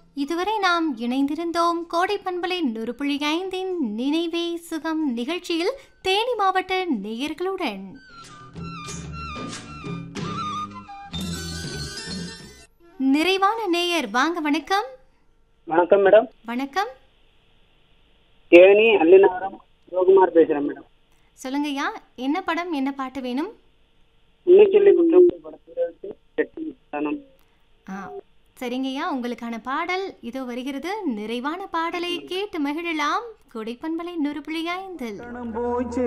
இதுவரை நாம் இணைந்திருந்தோம் கோடை பண்பலை நொறுப்புள்ளி ஐந்தின் நினைவே சுகம் நிகழ்ச்சியில் தேனி மாவட்ட நேயர்களுடன் நிறைவான நேயர் வாங்க வணக்கம் வணக்கம் மேடம் வணக்கம் தேனி அல்லிநகரம் சிவகுமார் பேசுகிறேன் மேடம் சொல்லுங்கய்யா என்ன படம் என்ன பாட்டு வேணும் இன்னிச்சொல்லி குற்றம் படத்திலிருந்து செட்டி தனம் ஆ சரிங்கய்யா உங்களுக்கான பாடல் இதோ வருகிறது நிறைவான பாடலை கேட்டு மகிழலாம் கொடைப்பண்பலை நொறு புள்ளி ஐந்தில் போச்சு